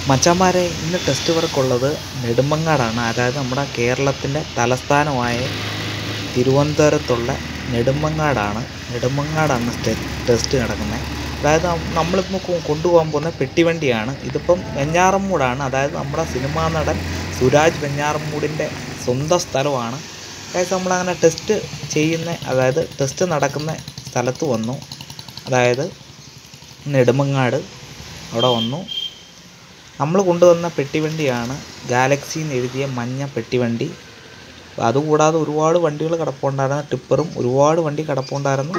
മച്ചാന്മാരെ ഇന്ന് ടെസ്റ്റ് വർക്കുള്ളത് നെടുമങ്ങാടാണ് അതായത് നമ്മുടെ കേരളത്തിൻ്റെ തലസ്ഥാനമായ തിരുവനന്തപുരത്തുള്ള നെടുമങ്ങാടാണ് നെടുമങ്ങാടാണ് ടെ- ടെസ്റ്റ് നടക്കുന്നത് അതായത് നം- നമ്മളിപ്പോൾ കൊ- കൊണ്ടുപോകാൻ പോകുന്ന പെട്ടിവണ്ടിയാണ് ഇതിപ്പം വെഞ്ഞാറമ്മൂടാണ് അതായത് നമ്മുടെ സിനിമാ നടൻ സുരാജ് വെഞ്ഞാറമ്മൂടിൻ്റെ സ്വന്തം സ്ഥലമാണ് അതായത് നമ്മളങ്ങനെ ടെസ്റ്റ് ചെയ്യുന്ന അതായത് ടെസ്റ്റ് നടക്കുന്ന സ്ഥലത്ത് വന്നു അതായത് നെടുമങ്ങാട് അവിടെ വന്നു നമ്മൾ കൊണ്ടുവന്ന പെട്ടിവണ്ടിയാണ് ഗാലക്സി എന്ന് എഴുതിയ മഞ്ഞ പെട്ടിവണ്ടി അതുകൂടാതെ ഒരുപാട് വണ്ടികൾ കിടപ്പുണ്ടായിരുന്നു ടിപ്പറും ഒരുപാട് വണ്ടി കിടപ്പുണ്ടായിരുന്നു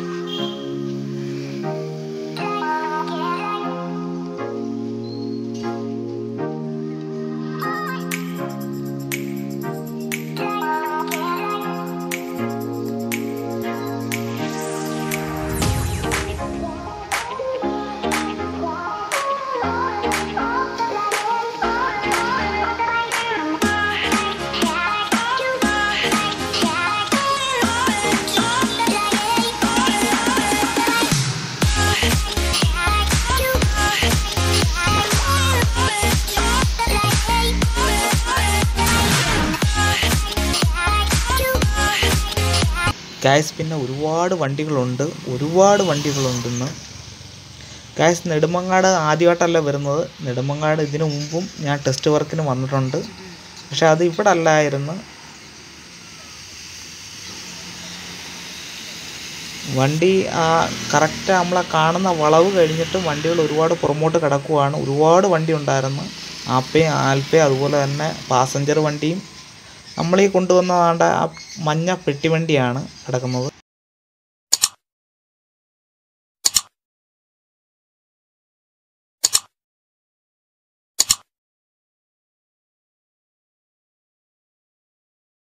ഗായസ് പിന്നെ ഒരുപാട് വണ്ടികളുണ്ട് ഒരുപാട് വണ്ടികളുണ്ടെന്ന് ഗായസ് നെടുമങ്ങാട് ആദ്യമായിട്ടല്ല വരുന്നത് നെടുമങ്ങാട് ഇതിനു മുമ്പും ഞാൻ ടെസ്റ്റ് വർക്കിന് വന്നിട്ടുണ്ട് പക്ഷെ അത് ഇവിടെ അല്ലായിരുന്നു വണ്ടി ആ കറക്റ്റ് നമ്മളെ കാണുന്ന വളവ് കഴിഞ്ഞിട്ട് വണ്ടികൾ ഒരുപാട് പുറമോട്ട് കിടക്കുവാണ് ഒരുപാട് വണ്ടി ഉണ്ടായിരുന്നു ആപ്പയും ആൽപ്പയും അതുപോലെ തന്നെ പാസഞ്ചർ വണ്ടിയും നമ്മളീ കൊണ്ടുവന്നതാണ്ട ആ മഞ്ഞ പെട്ടിവണ്ടിയാണ് കിടക്കുന്നത്